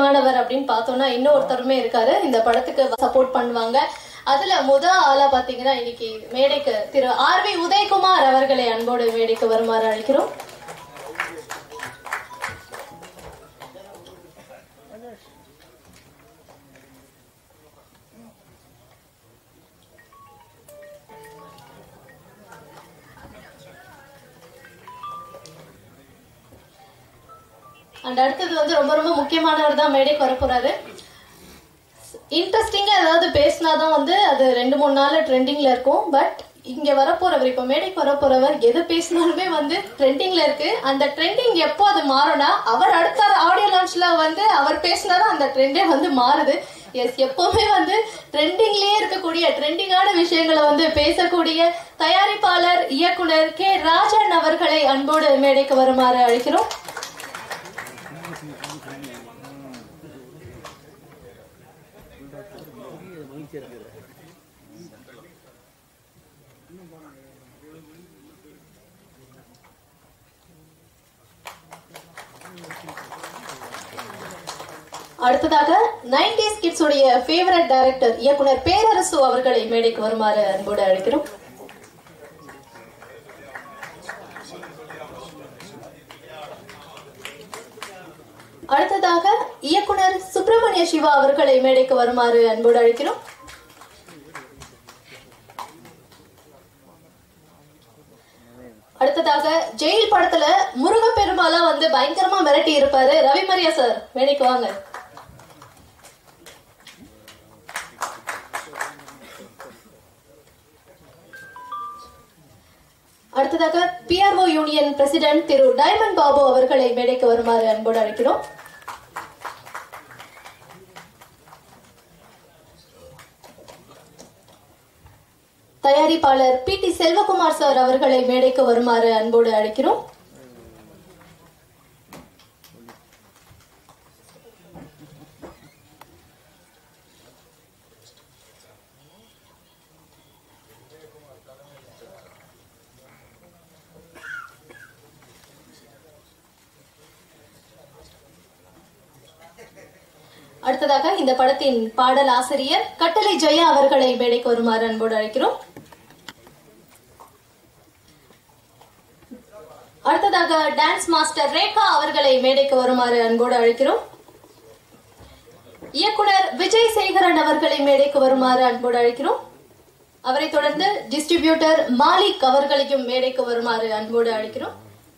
முக்கியமானவர் அப்படின்னு பார்த்தோம்னா இன்னொருத்தருமே இருக்காரு இந்த படத்துக்கு சப்போர்ட் பண்ணுவாங்க அதுல முத ஆளா பாத்தீங்கன்னா இன்னைக்கு மேடைக்கு திரு ஆர் வி உதயகுமார் அவர்களை அன்போடு மேடைக்கு வருமாறு அழைக்கிறோம் அண்ட் அடுத்தது வந்து ரொம்ப ரொம்ப முக்கியமானவர் தான் மேடைக்கு வர போறாரு இன்ட்ரெஸ்டிங்கா ஏதாவது பேசினாதான் வந்து அது ரெண்டு மூணு நாள் ட்ரெண்டிங்ல இருக்கும் பட் இங்க வரப்போறவர் இப்ப மேடைக்கு வரப்போறவர் எது பேசினாலுமே வந்து ட்ரெண்டிங்ல இருக்கு அந்த ட்ரெண்டிங் எப்போ அது மாறும்னா அவர் அடுத்த ஆடியோ லான்ச்ல வந்து அவர் பேசினாதான் அந்த ட்ரெண்டே வந்து மாறுது எஸ் எப்பவுமே வந்து ட்ரெண்டிங்லயே இருக்கக்கூடிய ட்ரெண்டிங்கான விஷயங்களை வந்து பேசக்கூடிய தயாரிப்பாளர் இயக்குனர் கே ராஜன் அவர்களை அன்போடு மேடைக்கு வருமாறு அழைக்கிறோம் அடுத்ததாக நைன்டிஸ் கிட்ஸ் உடைய ஃபேவரட் டைரக்டர் இயக்குனர் பேரரசு அவர்களை மேடைக்கு வருமாறு அன்போடு அழைக்கிறோம் அடுத்ததாக இயக்குனர் சுப்பிரமணிய சிவா அவர்களை மேடைக்கு வருமாறு அன்போடு அழைக்கிறோம் அடுத்ததாக ஜெயில் படத்துல முருகப்பெருமாளா வந்து பயங்கரமா மிரட்டி இருப்பாரு ரவிமரியா சார் மேடைக்கு வாங்க அடுத்ததாக பிஆர்ஓ யூனியன் பிரசிடென்ட் திரு டைமண்ட் பாபு அவர்களை மேடைக்கு வருமாறு அன்போடு அழைக்கிறோம் தயாரிப்பாளர் பி டி செல்வகுமார் சார் அவர்களை மேடைக்கு வருமாறு அன்போடு அழைக்கிறோம் அடுத்ததாக இந்த படத்தின் பாடல் ஆசிரியர் கட்டளை ஜெயா அவர்களை மேடைக்கு வருமாறு அன்போடு அழைக்கிறோம் அடுத்ததாக டான்ஸ் மாஸ்டர் ரேகா அவர்களை மேடைக்கு வருமாறு அன்போடு அழைக்கிறோம் இயக்குனர் விஜய் சேகரன் அவர்களை மேடைக்கு வருமாறு அன்போடு அழைக்கிறோம் அவரை தொடர்ந்து டிஸ்ட்ரிபியூட்டர் மாலிக் அவர்களையும் மேடைக்கு வருமாறு அன்போடு அழைக்கிறோம்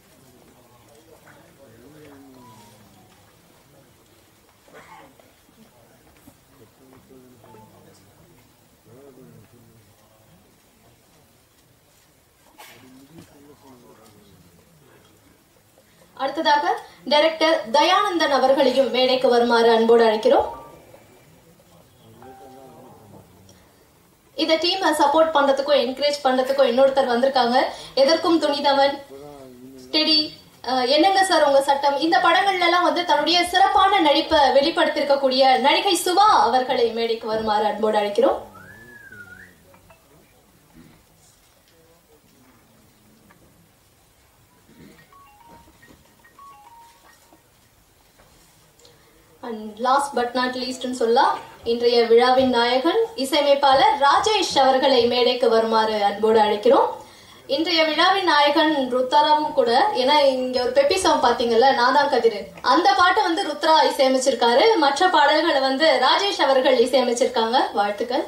அடுத்ததாக டைரக்டர் தயானந்தன் அவர்களையும் மேடைக்கு வருமாறு அன்போடு அழைக்கிறோம் இந்த டீம் சப்போர்ட் பண்றதுக்கும் என்கரேஜ் பண்றதுக்கும் இன்னொருத்தர் வந்திருக்காங்க எதற்கும் துணிதவன் ஸ்டெடி அஹ், என்னங்க சார் உங்க சட்டம் இந்த படங்கள்ல எல்லாம் வந்து தன்னுடைய சிறப்பான நடிப்பை வெளிப்படுத்திருக்கக்கூடிய நடிகை சுபா அவர்களை மேடைக்கு வருமாறு அன்போடு அழைக்கிறோம் அண்ட் லாஸ்ட் பட் நாட் லீஸ்ட்னு சொல்லலாம் இன்றைய விழாவின் நாயகன் இசையமைப்பாளர் ராஜேஷ் அவர்களை மேடைக்கு வருமாறு அன்போடு அழைக்கிறோம் இன்றைய விழாவின் நாயகன் ருத்ராவும் கூட ஏன்னா இங்க ஒரு பெப்பி சாங் பாத்தீங்கல்ல நாதான் கதிர் அந்த பாட்டை வந்து ருத்ரா இசையமைச்சிருக்காரு மற்ற பாடல்களை வந்து ராஜேஷ் அவர்கள் இசையமைச்சிருக்காங்க வாழ்த்துக்கள்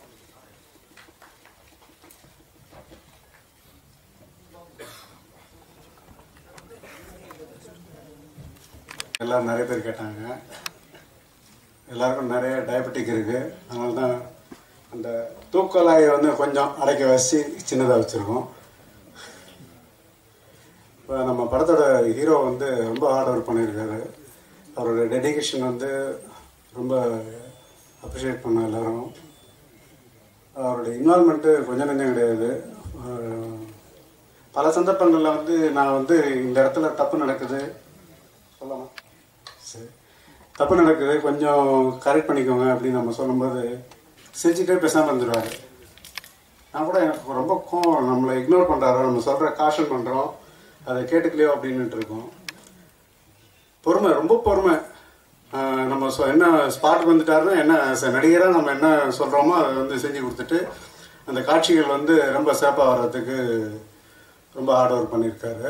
எல்லாம் நிறைய பேர் கேட்டாங்க எல்லாருக்கும் நிறைய டயபெட்டிக் இருக்குது அதனால தான் அந்த தூக்கலாயை வந்து கொஞ்சம் அடைக்க வச்சு சின்னதாக வச்சுருக்கோம் இப்போ நம்ம படத்தோட ஹீரோ வந்து ரொம்ப ஹார்ட் ஒர்க் பண்ணியிருக்காரு அவரோட டெடிகேஷன் வந்து ரொம்ப அப்ரிஷியேட் பண்ண எல்லாரும் அவருடைய இன்வால்மெண்ட்டு கொஞ்சம் நெஞ்சம் கிடையாது அஹ் பல சந்தர்ப்பங்களில் வந்து நான் வந்து இந்த இடத்துல தப்பு நடக்குது சொல்லலாம் சரி தப்பு நடக்குது கொஞ்சம் கரெக்ட் பண்ணிக்கோங்க அப்படின்னு நம்ம சொல்லும்போது சிரிச்சுட்டே பேசாமல் இருந்துருவாரு நான் கூட எனக்கு ரொம்ப கோவம் நம்மளை இக்னோர் பண்ணுறாரோ நம்ம சொல்கிற காஷன் பண்ணுறோம் அதை கேட்டுக்கலையோ அப்படின்னுட்டு இருக்கோம் பொறுமை ரொம்ப பொறுமை ஆஹ் நம்ம சொ- என்ன ஸ்பாட்டுக்கு வந்துட்டாருன்னா என்ன ச- நடிகரா நம்ம என்ன சொல்றோமோ அதை வந்து செஞ்சு கொடுத்துட்டு அந்த காட்சிகள் வந்து ரொம்ப சேஃபாக வர்றதுக்கு ரொம்ப ஹார்ட் ஒர்க் பண்ணியிருக்காரு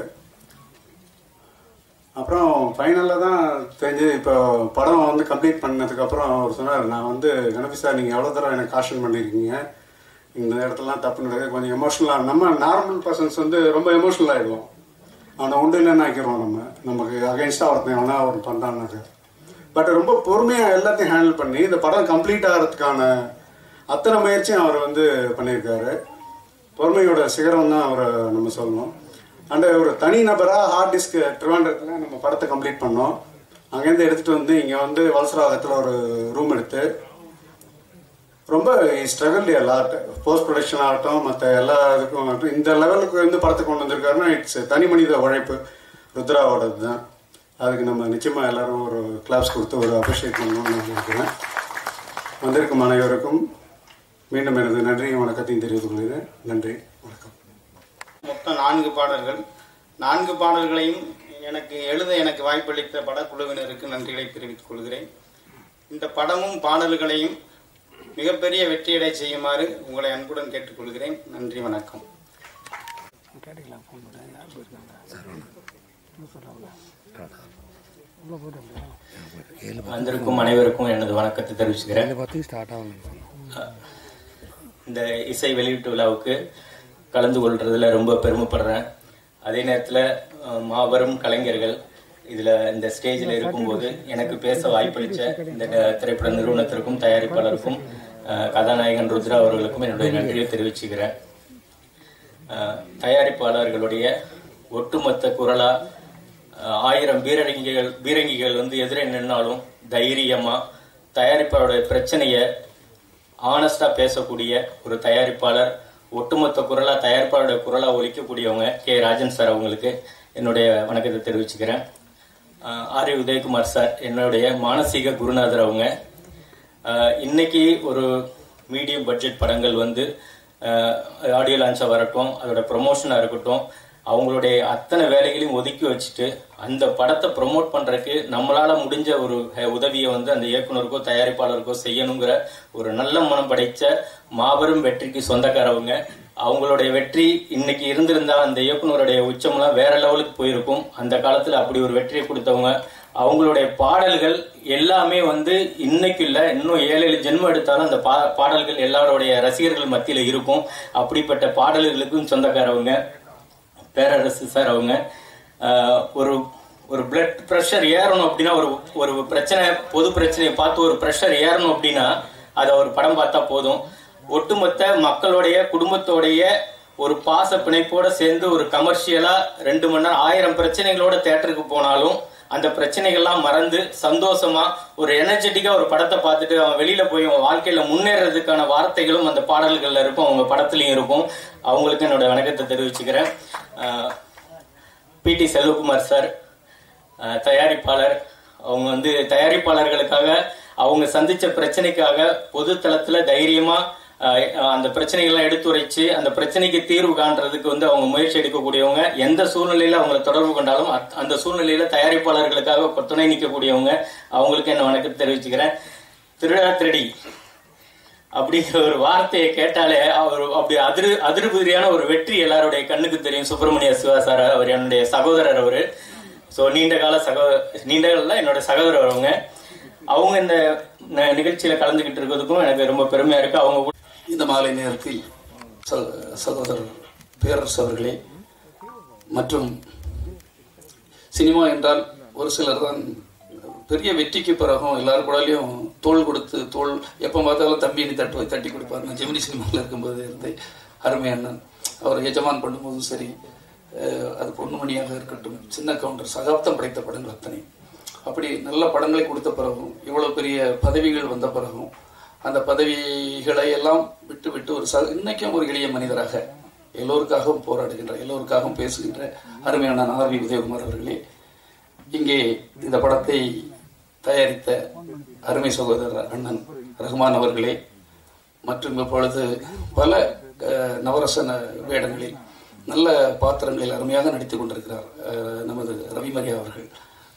அப்புறம் ஃபைனலில் தான் தெரிஞ்சு இப்போ படம் வந்து கம்ப்ளீட் பண்ணதுக்கப்புறம் அவர் சொன்னார் நான் வந்து கணபதி சார் நீங்கள் எவ்வளோ தடவை எனக்கு காஷன் பண்ணியிருக்கீங்க இந்த இடத்துலலாம் தப்பு நடக்குது கொஞ்சம் எமோஷ்னலாக நம்ம நார்மல் பர்சன்ஸ் வந்து ரொம்ப எமோஷ்னல் ஆகிடுவோம் அவனை உண்டு இல்லைன்னு ஆக்கிடுவோம் நம்ம நமக்கு அகைன்ஸ்டாக ஒருத்தன் எவனா அவன் பண்ணுறான்னாக்க பட் ரொம்ப பொறுமையாக எல்லாத்தையும் ஹேண்டில் பண்ணி இந்த படம் கம்ப்ளீட் ஆகிறதுக்கான அத்தனை முயற்சியும் அவர் வந்து பண்ணியிருக்காரு பொறுமையோட சிகரம் தான் அவரை நம்ம சொல்லணும் அண்ட் ஒரு தனி நபராக ஹார்ட் டிஸ்க் ட்ரிவாண்டத்தில் நம்ம படத்தை கம்ப்ளீட் பண்ணோம் அங்கேருந்து எடுத்துகிட்டு வந்து இங்கே வந்து வலசராகத்தில் ஒரு ரூம் எடுத்து ரொம்ப ஸ்ட்ரகிள் லாட் போஸ்ட் ப்ரொடக்ஷன் ஆகட்டும் மற்ற எல்லா இதுக்கும் ஆகட்டும் இந்த லெவலுக்கு வந்து படத்தை கொண்டு வந்திருக்காருன்னா இட்ஸ் தனி மனித உழைப்பு ருத்ராவோடது தான் அதுக்கு நம்ம நிச்சயமாக எல்லாரும் ஒரு கிளாப்ஸ் கொடுத்து ஒரு அப்ரிஷியேட் பண்ணணும்னு நான் நினைக்கிறேன் வந்திருக்கும் அனைவருக்கும் மீண்டும் எனது நன்றியும் வணக்கத்தையும் தெரிவித்துக் கொள்கிறேன் நன்றி வணக்கம் மொத்தம் நான்கு பாடல்கள் நான்கு பாடல்களையும் எனக்கு எழுத எனக்கு வாய்ப்பளித்த படக்குழுவினருக்கு நன்றிகளை தெரிவித்துக் கொள்கிறேன் இந்த படமும் பாடல்களையும் மிகப்பெரிய வெற்றியடை செய்யுமாறு உங்களை அன்புடன் கேட்டுக்கொள்கிறேன் நன்றி வணக்கம் வந்திருக்கும் அனைவருக்கும் எனது வணக்கத்தை தெரிவிச்சுக்கிறேன் பார்த்து ஸ்டார்ட் ஆகும் இந்த இசை வெளியீட்டு விழாவுக்கு கலந்து கொள்றதுல ரொம்ப பெருமைப்படுறேன் அதே நேரத்தில் மாபெரும் கலைஞர்கள் இதுல இந்த ஸ்டேஜில் இருக்கும்போது எனக்கு பேச வாய்ப்பளிச்ச இந்த திரைப்பட நிறுவனத்திற்கும் தயாரிப்பாளருக்கும் அஹ், கதாநாயகன் ருத்ரா அவர்களுக்கும் என்னுடைய நன்றியை தெரிவிச்சுக்கிறேன் அஹ், தயாரிப்பாளர்களுடைய ஒட்டுமொத்த குரலா அஹ், ஆயிரம் பீரங்கிகள் பீரங்கிகள் வந்து எதிரே நின்னாலும் தைரியமா தயாரிப்பாளருடைய பிரச்சனையை ஆனஸ்டா பேசக்கூடிய ஒரு தயாரிப்பாளர் ஒட்டுமொத்த குரலா தயாரிப்பாளருடைய குரலா ஒலிக்கக்கூடியவங்க கே ராஜன் சார் அவங்களுக்கு என்னுடைய வணக்கத்தை தெரிவிச்சுக்கிறேன் ஆஹ் ஆர் வி உதயகுமார் சார் என்னுடைய மானசீக குருநாதர் அவங்க ஆஹ் இன்னைக்கு ஒரு மீடியம் பட்ஜெட் படங்கள் வந்து ஆடியோ லான்ச்சா வரட்டும் அதோட ப்ரொமோஷனா இருக்கட்டும் அவங்களுடைய அத்தனை வேலைகளையும் ஒதுக்கி வச்சுட்டு அந்த படத்தை ப்ரொமோட் பண்றதுக்கு நம்மளால முடிஞ்ச ஒரு ஹெ- உதவியை வந்து அந்த இயக்குனருக்கோ தயாரிப்பாளருக்கோ செய்யணுங்கிற ஒரு நல்ல மனம் படைச்ச மாபெரும் வெற்றிக்கு சொந்தக்காரவங்க அவங்களுடைய வெற்றி இன்னைக்கு இருந்திருந்தா அந்த இயக்குனருடைய உச்சம்லாம் வேற லெவலுக்கு போயிருக்கும் அந்த காலத்துல அப்படி ஒரு வெற்றியை கொடுத்தவங்க அவங்களுடைய பாடல்கள் எல்லாமே வந்து இன்னைக்கு இல்ல இன்னும் ஏழு ஏழு ஜென்மம் எடுத்தாலும் அந்த பா- பாடல்கள் எல்லாருடைய ரசிகர்கள் மத்தியில இருக்கும் அப்படிப்பட்ட பாடல்களுக்கும் சொந்தக்காரவங்க பேரரசு சார் அவங்க ஆஹ், ஒரு ஒரு பிளட் ப்ரெஷர் ஏறணும் அப்படின்னா ஒரு ஒரு பிரச்சனை பொது பிரச்சனையை பார்த்து ஒரு ப்ரெஷர் ஏறணும் அப்படின்னா அதை ஒரு படம் பார்த்தா போதும் ஒட்டுமொத்த மக்களுடைய குடும்பத்தோடைய ஒரு பாச பிணைப்போட சேர்ந்து ஒரு கமர்ஷியலா ரெண்டு மணி நேரம் ஆயிரம் பிரச்சனைகளோட தேட்டருக்கு போனாலும் அந்த பிரச்சனைகள்லாம் மறந்து சந்தோஷமா ஒரு எனர்ஜெட்டிக்கா ஒரு படத்தை பார்த்துட்டு அவன் வெளியில போய் அவன் வாழ்க்கையில முன்னேறதுக்கான வார்த்தைகளும் அந்த பாடல்கள்ல இருக்கும் அவங்க படத்துலயும் இருக்கும் அவங்களுக்கு என்னோட வணக்கத்தை தெரிவிச்சுக்கிறேன் பிடி செல்வகுமார் சார் அஹ், தயாரிப்பாளர் அவங்க வந்து தயாரிப்பாளர்களுக்காக அவங்க சந்திச்ச பிரச்சனைக்காக பொது தளத்துல தைரியமா அஹ், அந்த பிரச்சனைகள்லாம் எடுத்துரைச்சு அந்த பிரச்சனைக்கு தீர்வு காண்றதுக்கு வந்து அவங்க முயற்சி எடுக்கக்கூடியவங்க எந்த சூழ்நிலையில அவங்களை தொடர்பு கொண்டாலும் அத்- அந்த சூழ்நிலையில தயாரிப்பாளர்களுக்காக இப்ப துணை நிற்கக்கூடியவங்க அவங்களுக்கு என்ன வணக்கத்தை தெரிவிச்சுக்கிறேன் திருடா திருடி அப்படிங்கிற ஒரு வார்த்தையை கேட்டாலே அவர் அப்படி அதிரு அதிர்புதிரியான ஒரு வெற்றி எல்லாருடைய கண்ணுக்கு தெரியும் சுப்பிரமணிய சிவா சார் அவர் என்னுடைய சகோதரர் அவரு சோ நீண்ட கால சகோ நீண்ட கால என்னோட சகோதரர் அவங்க அவங்க இந்த ந- நிகழ்ச்சியில கலந்துகிட்டு இருக்கிறதுக்கும் எனக்கு ரொம்ப பெருமையா இருக்கு அவங்க கூட இந்த மாலை நேரத்தில் ச- சகோதரர் பேரரசு அவர்களே மற்றும் சினிமா என்றால் ஒரு சிலர் தான் பெரிய வெற்றிக்கு பிறகும் எல்லாரும் கூடலையும் தோள் கொடுத்து தோள் எப்போ பார்த்தாலும் தம்பி நீ தட்டு தட்டி கொடுப்பார் நான் ஜெமினி சினிமாவில் இருக்கும்போது இருந்து அருமை அண்ணன் அவர் எஜமான் பண்ணும்போதும் சரி அஹ், அது பொன்னுமணியாக இருக்கட்டும் சின்ன கவுண்டர் சகாப்தம் படைத்த படங்கள் அத்தனை அப்படி நல்ல படங்களை கொடுத்த பிறகும் இவ்வளவு பெரிய பதவிகள் வந்த பிறகும் அந்த பதவிகளை எல்லாம் விட்டு விட்டு ஒரு ச இன்னைக்கும் ஒரு எளிய மனிதராக எல்லோருக்காகவும் போராடுகின்ற எல்லோருக்காகவும் பேசுகின்ற அருமையான ஆர் வி உதயகுமார் அவர்களே இங்கே இந்த படத்தை தயாரித்த அருமை சகோதரர் அண்ணன் ரஹ்மான் அவர்களே மற்றும் இப்பொழுது பல அஹ், நவரசன வேடங்களில் நல்ல பாத்திரங்களில் அருமையாக நடித்துக் கொண்டிருக்கிறார் அஹ், நமது ரவிமரியா அவர்கள்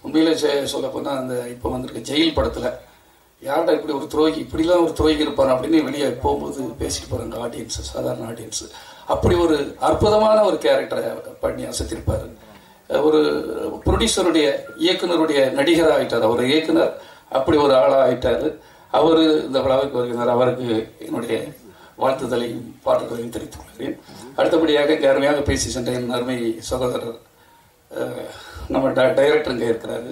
உண்மையிலே சொல்ல போனா அந்த இப்போ வந்திருக்க ஜெயில் படத்துல யார்டா இப்படி ஒரு துரோகி இப்படிலாம் ஒரு துரோகி இருப்பான் அப்படின்னு வெளியே போகும்போது பேசிட்டு போறாங்க ஆடியன்ஸ் சாதாரண ஆடியன்ஸ் அப்படி ஒரு அற்புதமான ஒரு கேரக்டரை பண்ணி அசத்திருப்பாரு ஒரு ப்ரொடியூசருடைய இயக்குனருடைய நடிகர் ஆயிட்டார் அவர் இயக்குனர் அப்படி ஒரு ஆளா ஆயிட்டாரு அவர் இந்த விழாவுக்கு வருகிறார் அவருக்கு என்னுடைய வாழ்த்துதலையும் பாட்டுகளையும் தெரிவித்துக் கொள்கிறேன் அடுத்தபடியாக இங்கே அருமையாக பேசி சென்ற என் அருமை சகோதரர் அஹ், நம்ம ட- டைரக்டர் இங்கே இருக்கிறாரு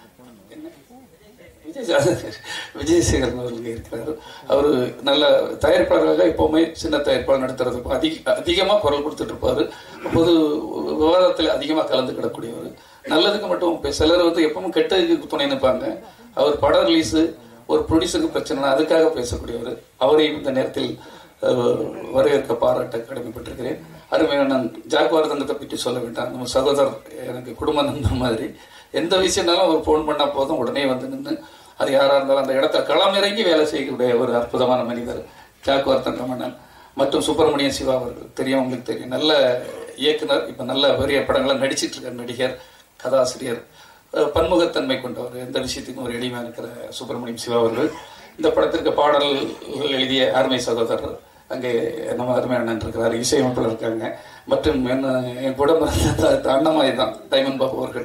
விஜய் சா- விஜயசேகரன் அவர்கள் இங்கே இருக்கிறாரு அவர் நல்ல தயாரிப்பாளராக எப்பவுமே சின்ன தயாரிப்பாளர் நடத்துறது அதிக அதிகமாக குரல் கொடுத்துட்டு இருப்பாரு பொது விவாதத்தில் அதிகமாக கலந்துக்கிடக்கூடியவர் நல்லதுக்கு மட்டும் இப்ப சிலர் வந்து எப்பவும் கெட்டதுக்கு துணை நிற்பாங்க அவர் படம் ரிலீஸு ஒரு ப்ரொடியூசருக்கு பிரச்சனைனா அதுக்காக பேசக்கூடியவர் அவரையும் இந்த நேரத்தில் அஹ், வரவேற்க பாராட்ட கடமைப்பட்டிருக்கிறேன் அருமையான நான் ஜாக்வார் தங்கத்தை பற்றி சொல்ல வேண்டாம் நம்ம சகோதரர் எனக்கு குடும்ப நண்பர் மாதிரி எந்த விஷயம்னாலும் அவர் ஃபோன் பண்ணா போதும் உடனே வந்து நின்று அது யாரா இருந்தாலும் அந்த இடத்த களம் இறங்கி வேலை செய்யக்கூடிய ஒரு அற்புதமான மனிதர் ஜாக்வார் தங்கமன்னன் மற்றும் சுப்பிரமணிய சிவா அவர்கள் தெரியும் உங்களுக்கு தெரியும் நல்ல இயக்குனர் இப்ப நல்ல பெரிய படங்களை நடிச்சிட்டு இருக்க நடிகர் கதாசிரியர் அஹ் பன்முகத்தன்மை கொண்டவர் எந்த விஷயத்துக்கும் ஒரு எளிமையா இருக்கிற சுப்பிரமணியம் சிவா அவர்கள் இந்த படத்திற்கு பாடல்கள் எழுதிய அருமை சகோதரர் அங்கே நம்ம அருமை அண்ணன் இருக்கிறார் இசையமைப்பில் இருக்காங்க மற்றும் என்ன என் கூட பிறந்த அண்ணமாய் தான் டைமண்ட் பாபு அவர்கள்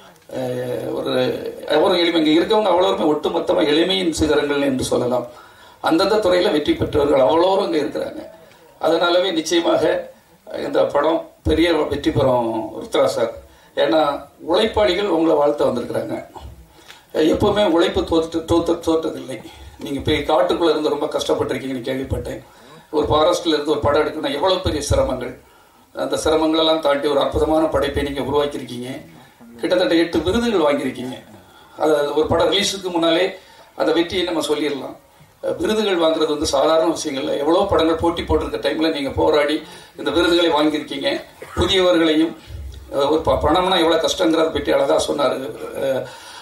அஹ் ஒரு அவரும் எளிமை இங்கே இருக்கவங்க அவ்வளோருமே ஒட்டு மொத்தமாக எளிமையின் சிகரங்கள் என்று சொல்லலாம் அந்தந்த துறையில் வெற்றி பெற்றவர்கள் அவ்வளோரும் இங்கே இருக்கிறாங்க அதனாலவே நிச்சயமாக இந்த படம் பெரிய வெற்றி பெறும் ருத்ரா சார் ஏன்னா உழைப்பாளிகள் உங்களை வாழ்த்த வந்திருக்கிறாங்க எப்பவுமே உழைப்பு தோற்று தோற்று தோற்றதில்லை நீங்க போய் காட்டுக்குள்ள இருந்து ரொம்ப கஷ்டப்பட்டிருக்கீங்கன்னு கேள்விப்பட்டேன் ஒரு ஃபாரஸ்ட்ல இருந்து ஒரு படம் எடுக்கணும் எவ்வளவு பெரிய சிரமங்கள் அந்த சிரமங்கள் எல்லாம் தாண்டி ஒரு அற்புதமான படைப்பை நீங்க உருவாக்கியிருக்கீங்க கிட்டத்தட்ட எட்டு விருதுகள் வாங்கியிருக்கீங்க அது ஒரு படம் ரிலீஸுக்கு முன்னாலே அந்த வெற்றியை நம்ம சொல்லிடலாம் அஹ் விருதுகள் வாங்குறது வந்து சாதாரண விஷயங்கள்ல எவ்வளவு படங்கள் போட்டி போட்டிருக்க டைம்ல நீங்க போராடி இந்த விருதுகளை வாங்கியிருக்கீங்க புதியவர்களையும் அஹ் ஒரு ப- பணம்னா எவ்வளவு கஷ்டங்கிறத பற்றி அழகா சொன்னாரு அஹ்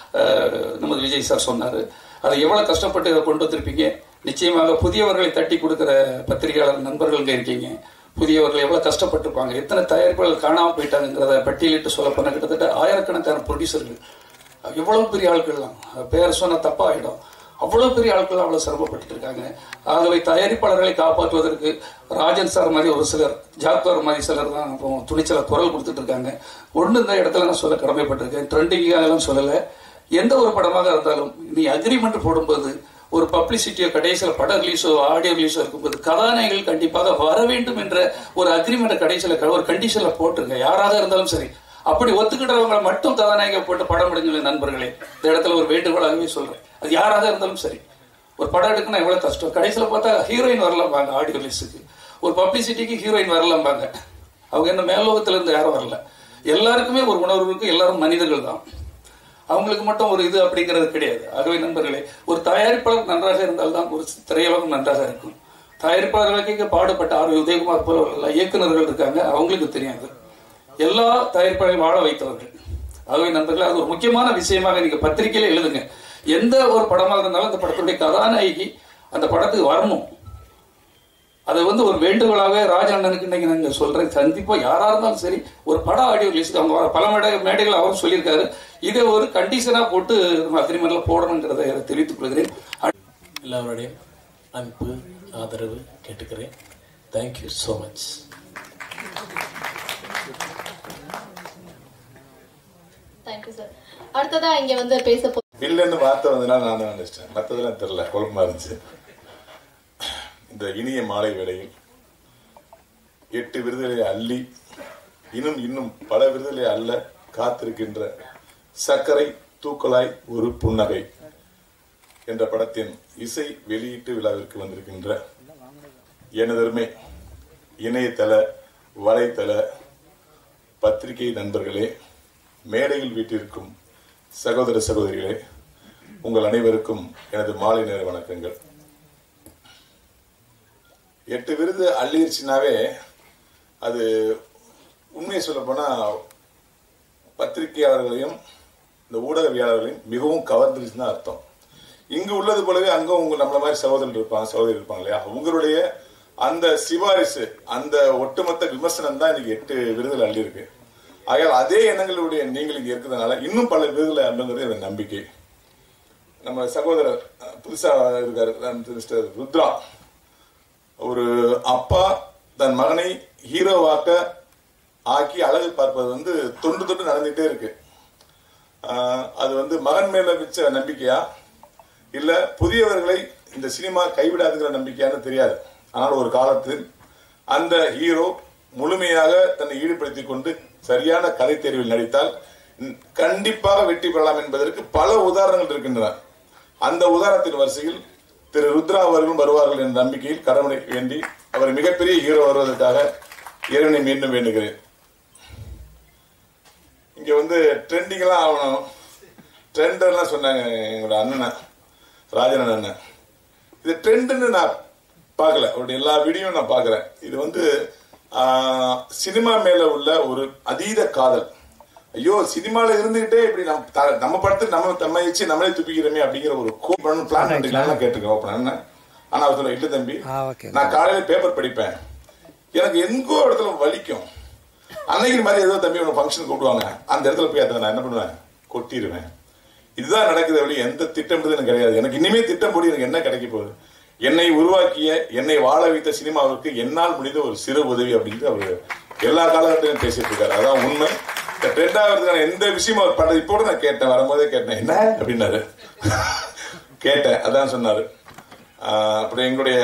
அஹ் நமது விஜய் சார் சொன்னாரு அதை எவ்வளவு கஷ்டப்பட்டு இதை கொண்டு வந்திருப்பீங்க நிச்சயமாக புதியவர்களை தட்டி கொடுக்கிற பத்திரிகையாளர் நண்பர்கள் இங்க இருக்கீங்க புதியவர்கள் எவ்வளவு கஷ்டப்பட்டிருப்பாங்க எத்தனை தயாரிப்புகள் காணாம போயிட்டாங்கிறத பட்டியலிட்டு சொல்ல போன கிட்டத்தட்ட ஆயிரக்கணக்கான ப்ரொடியூசர்கள் எவ்வளவு பெரிய ஆட்கள்லாம் பேர் சொன்ன தப்பா ஆயிடும் அவ்வளவு பெரிய ஆட்கள் அவ்வளவு சிரமப்பட்டு இருக்காங்க ஆகவே தயாரிப்பாளர்களை காப்பாற்றுவதற்கு ராஜன் சார் மாதிரி ஒரு சிலர் ஜாக்வார் மாதிரி சிலர் தான் இப்போ துணிச்சல குரல் கொடுத்துட்டு இருக்காங்க ஒண்ணு இந்த இடத்துல நான் சொல்ல கடமைப்பட்டிருக்கேன் ட்ரெண்டிங்காகலாம் சொல்லல எந்த ஒரு படமாக இருந்தாலும் நீ அக்ரிமெண்ட் போடும்போது ஒரு பப்ளிசிட்டியோ கடைசியில் படம் ரிலீஸோ ஆடியோ ரிலீஸோ இருக்கும்போது கதாநாயகிகள் கண்டிப்பாக வர வேண்டும் என்ற ஒரு அக்ரிமெண்ட் கடைசியில் ஒரு கண்டிஷன்ல போட்டுருங்க யாராக இருந்தாலும் சரி அப்படி ஒத்துக்கிட்டவங்களை மட்டும் கதாநாயக போட்டு படம் எடுங்க நண்பர்களே இந்த இடத்துல ஒரு வேண்டுகோளாகவே சொல்றேன் அது யாராக இருந்தாலும் சரி ஒரு படம் எடுக்கணும் எவ்வளவு கஷ்டம் கடைசியில் பார்த்தா ஹீரோயின் வரலாம்பாங்க ஆடியோ ரிலீஸுக்கு ஒரு பப்ளிசிட்டிக்கு ஹீரோயின் வரலாம்பாங்க அவங்க என்ன மேலோகத்துல இருந்து யாரும் வரல எல்லாருக்குமே ஒரு உணர்வு இருக்கு எல்லாரும் மனிதர்கள் தான் அவங்களுக்கு மட்டும் ஒரு இது அப்படிங்கிறது கிடையாது ஆகவே நண்பர்களே ஒரு தயாரிப்பாளர் நன்றாக இருந்தால்தான் ஒரு திரையுலகம் நன்றாக இருக்கும் தயாரிப்பாளர்களுக்கு பாடுபட்ட ஆர் உதயகுமார் போல உள்ள இயக்குனர்கள் இருக்காங்க அவங்களுக்கு தெரியாது எல்லா தயாரிப்பாளரையும் வாழ வைத்தவர்கள் ஆகவே நண்பர்களே அது ஒரு முக்கியமான விஷயமாக நீங்க பத்திரிகையில எழுதுங்க எந்த ஒரு படமாக இருந்தாலும் அந்த படத்துடைய கதாநாயகி அந்த படத்துக்கு வரணும் அதை வந்து ஒரு வேண்டுகோளாகவே ராஜாண்ணனுக்கு இன்னைக்கு நாங்க சொல்றேன் கண்டிப்பா யாரா இருந்தாலும் சரி ஒரு படம் ஆடியோ ரிலீஸ் அவங்க வர பல மேடை மேடைகள் அவரும் சொல்லியிருக்காரு இதை ஒரு கண்டிஷனா போட்டு நம்ம அக்ரிமெண்ட்ல போடணுங்கிறதை தெரிவித்துக் கொள்கிறேன் எல்லாருடையும் அன்பு ஆதரவு கேட்டுக்கிறேன் thank you so much thank you sir அடுத்ததா இங்க வந்து பேச போ வில்லன்னு வார்த்தை வந்ததுனால நான் தான் நினைச்சிட்டேன் மற்றதெல்லாம் தெரியல குழப்பமா இருந்துச்சு இந்த இனிய மாலை வேளையில் எட்டு விருதுகளை அள்ளி இன்னும் இன்னும் பல விருதுகளை அல்ல காத்திருக்கின்ற சர்க்கரை தூக்கலாய் ஒரு புன்னகை என்ற படத்தின் இசை வெளியீட்டு விழாவிற்கு வந்திருக்கின்ற எனதருமை இணையதள வலைத்தள பத்திரிகை நண்பர்களே மேடையில் வீட்டிற்கும் சகோதர சகோதரிகளே உங்கள் அனைவருக்கும் எனது மாலை நேர வணக்கங்கள் எட்டு விருது அள்ளிருச்சுனாவே அது உண்மையை சொல்ல போனா பத்திரிகையாளர்களையும் இந்த ஊடகவியாளர்களையும் மிகவும் கவர்ந்துருச்சுன்னு அர்த்தம் இங்கு உள்ளது போலவே அங்க உங்க நம்மள மாதிரி சகோதரர் இருப்பாங்க சகோதரி இருப்பாங்க இல்லையா உங்களுடைய அந்த சிபாரிசு அந்த ஒட்டுமொத்த விமர்சனம் தான் இன்னைக்கு எட்டு விருதுகள் அள்ளியிருக்கு ஆகையால் அதே எண்ணங்களுடைய நீங்கள் இங்க இருக்கிறதுனால இன்னும் பல விருதுகளை அருளுங்கிறது எனக்கு நம்பிக்கை நம்ம சகோதரர் அஹ், புதுசா இருக்காரு நம்ம மிஸ்டர் ருத்ரா ஒரு அப்பா தன் மகனை ஹீரோவாக்க ஆக்கி அழகு பார்ப்பது வந்து தொண்டு தொட்டு நடந்துகிட்டே இருக்கு ஆஹ் அது வந்து மகன் மேல வச்ச நம்பிக்கையா இல்ல புதியவர்களை இந்த சினிமா கைவிடாதுங்கிற நம்பிக்கையான்னு தெரியாது ஆனால் ஒரு காலத்தில் அந்த ஹீரோ முழுமையாக தன்னை ஈடுபடுத்திக் கொண்டு சரியான கதை தேர்வில் நடித்தால் ம், கண்டிப்பாக வெற்றி பெறலாம் என்பதற்கு பல உதாரணங்கள் இருக்கின்றன அந்த உதாரணத்தின் வரிசையில் திரு ருத்ரா அவர்களும் வருவார்கள் என்ற நம்பிக்கையில் கடவுளை வேண்டி அவர் மிகப்பெரிய ஹீரோ வருவதற்காக இறைவனை மீண்டும் வேண்டுகிறேன் இங்க வந்து ட்ரெண்டிங் எல்லாம் ஆகணும் ட்ரெண்டர்லாம் சொன்னாங்க எங்களோட அண்ணனை ராஜன் அண்ணன் இது ட்ரெண்டுன்னு நான் பார்க்கல அவருடைய எல்லா வீடியோ நான் பார்க்கறேன் இது வந்து ஆஹ், சினிமா மேல உள்ள ஒரு அதீத காதல் ஐயோ சினிமால இருந்துகிட்டே இப்படி நம்ம த- நம்ம படத்துக்கு நம்ம தம்மை வச்சு நம்மளே துப்பிக்கிறோமே அப்படிங்கிற ஒரு பிளான் பண்ணிக்கலாம் கேட்டிருக்கேன் ஓப்பன் அண்ணன் ஆனா அவர் சொல்ல இல்ல தம்பி நான் காலையில பேப்பர் படிப்பேன் எனக்கு எங்கோ இடத்துல வலிக்கும் அன்னைக்கு மாதிரி ஏதோ தம்பி உனக்கு ஃபங்க்ஷன் கூப்பிடுவாங்க அந்த இடத்துல போய் அதை நான் என்ன பண்ணுவேன் கொட்டிடுவேன் இதுதான் நடக்குது வழி எந்த திட்டம்ன்றது எனக்கு கிடையாது எனக்கு இனிமே திட்டம் போடி எனக்கு என்ன கிடைக்க போகுது என்னை உருவாக்கிய என்னை வாழ வைத்த சினிமாவுக்கு என்னால் முடிந்த ஒரு சிறு உதவி அப்படின்ட்டு அவர் எல்லா காலகட்டத்திலும் பேசிட்டு இருக்காரு அதான் உண்மை இந்த ட்ரெண்ட் ஆகிறதுக்கான எந்த விஷயமும் அவர் பண்றது இப்போ கூட நான் கேட்டேன் வரும்போதே கேட்டேன் என்ன அப்படின்னாரு கேட்டேன் அதான் சொன்னாரு ஆஹ் அப்புறம் எங்களுடைய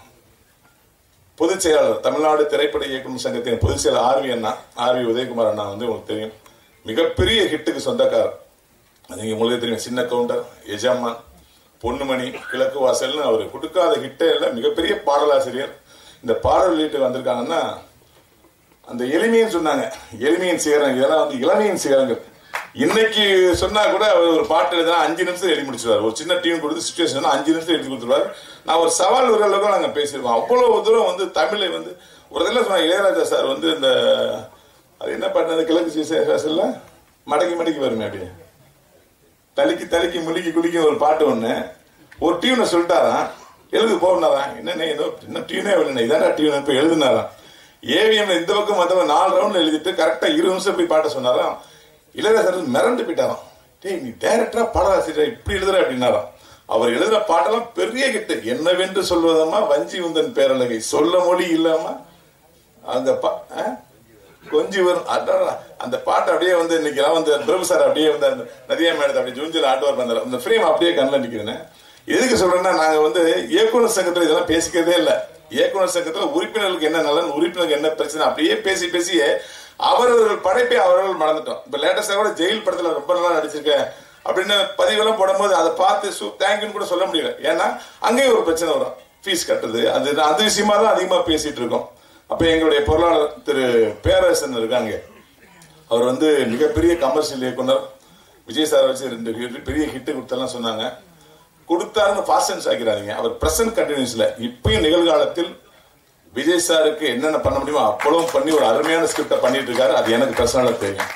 பொதுச் செயலாளர் தமிழ்நாடு திரைப்பட இயக்குநர் சங்கத்தின் பொதுச் செயலாளர் ஆர்வி அண்ணா ஆர்வி உதயகுமார் அண்ணா வந்து உங்களுக்கு தெரியும் மிகப்பெரிய ஹிட்டுக்கு சொந்தக்காரர் அது நீங்க உங்களுக்கு தெரியும் சின்ன கவுண்டர் எஜமான் பொன்னுமணி கிழக்கு வாசல்னு அவர் கொடுக்காத ஹிட்டே இல்லை மிகப்பெரிய பாடலாசிரியர் இந்த பாடல் வெளியிட்டு வந்திருக்காங்கன்னா அந்த எளிமையின் சொன்னாங்க எளிமையின் சிகரங்கள் இதெல்லாம் வந்து இளமையின் சிகரங்கள் இன்னைக்கு சொன்னா கூட அவர் ஒரு பாட்டு எழுதினா அஞ்சு நிமிஷம் எழுதி முடிச்சிருவார் ஒரு சின்ன டீம் கொடுத்து சுச்சுவேஷன் அஞ்சு நிமிஷம் எழுதி கொடுத்துருவார் நான் ஒரு சவால் ஒரு அளவுக்கு நாங்க பேசியிருக்கோம் அவ்வளவு தூரம் வந்து தமிழை வந்து ஒரு இதெல்லாம் சொன்னாங்க இளையராஜா சார் வந்து இந்த அது என்ன பண்ணது கிழக்கு சீசன்ல மடக்கி மடக்கி வருமே அப்படியே தலிக்கு தலிக்கு முழுக்கி குளிக்க ஒரு பாட்டு ஒண்ணு ஒரு டியூனை சொல்லிட்டாராம் எழுது போனாராம் என்னண்ணே ஏதோ இன்னும் டியூனே வரல இதான டியூன் இப்ப எழுதுனாராம் ஏவிஎம் இந்த பக்கம் மத்தவங்க நாலு ரவுண்ட் எழுதிட்டு கரெக்டா இருபது நிமிஷம் போய் பாட்ட சொன்னாராம் இளையராஜர் மிரண்டு போயிட்டாராம் டேய் நீ டைரக்டரா பாடலாசிரியர் இப்படி எழுதுற அப்படின்னாராம் அவர் எழுதுற பாட்டெல்லாம் பெரிய கிட்டு என்னவென்று சொல்வதம்மா வஞ்சி உந்தன் பேரழகை சொல்ல மொழி இல்லாம அந்த பா- ஆ? கொஞ்சி வரும் அதான் அந்த பாட்டு அப்படியே வந்து இன்னைக்கு எல்லாம் வந்து பிரபு சார் அப்படியே வந்து அந்த நதியா மேடத்தை அப்படியே ஜூஞ்சில் ஆட்டுவார் வந்தார் அந்த ஃப்ரேம் அப்படியே கண்ணில் நிற்கிறேன் எதுக்கு சொல்றேன்னா நாங்க வந்து இயக்குனர் சங்கத்துல இதெல்லாம் பேசிக்கிறதே இல்ல இயக்குனர் சங்கத்துல உறுப்பினர்களுக்கு என்ன நலன் உறுப்பினருக்கு என்ன பிரச்சனை அப்படியே பேசி பேசியே அவரவர்கள் படைப்பை அவர்கள் மறந்துட்டோம் இப்ப லேட்டஸ்டா கூட ஜெயில் படத்துல ரொம்ப நல்லா நடிச்சிருக்கேன் அப்படின்னு பதிவெல்லாம் போடும்போது அதை பார்த்து தேங்க்யூன்னு கூட சொல்ல முடியல ஏன்னா அங்கேயும் ஒரு பிரச்சனை வரும் ஃபீஸ் கட்டுறது அது அந்த விஷயமா தான் அதிகமா பேசிட்டு இருக்கோம் அப்ப எங்களுடைய பொருளாளர் திரு பேரரசன் இருக்காங்க அவர் வந்து மிகப்பெரிய கமர்ஷியல் இயக்குனர் விஜய் சார் வச்சு ரெண்டு hit- பெரிய ஹிட் கொடுத்தெல்லாம் சொன்னாங்க கொடுத்தாருன்னு ஃபாஸ்டன்ஸ் ஆக்கிறாதீங்க அவர் பிரசன்ட் கண்டினியூஸ்ல இப்பயும் நிகழ்காலத்தில் விஜய் சாருக்கு என்னென்ன பண்ண முடியுமோ அப்பளவும் பண்ணி ஒரு அருமையான ஸ்கிரிப்டை பண்ணிட்டு இருக்காரு அது எனக்கு பர்சனலா தெரியும்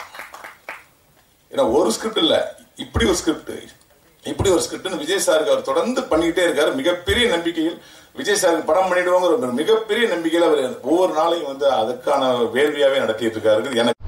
ஏன்னா ஒரு ஸ்கிரிப்ட் இல்ல இப்படி ஒரு ஸ்கிரிப்ட் இப்படி ஒரு ஸ்கிரிப்ட் விஜய் சாருக்கு அவர் தொடர்ந்து பண்ணிக்கிட்டே இருக்காரு மிகப்பெரிய நம்பிக்கையில் விஜய் சாருக்கு படம் பண்ணிடுவோங்கிற ஒரு மிகப்பெரிய நம்பிக்கையில் அவர் ஒவ்வொரு நாளையும் வந்து அதுக்கான வேள்வியாவே நடத்திட்டு இருக்காரு எனக்கு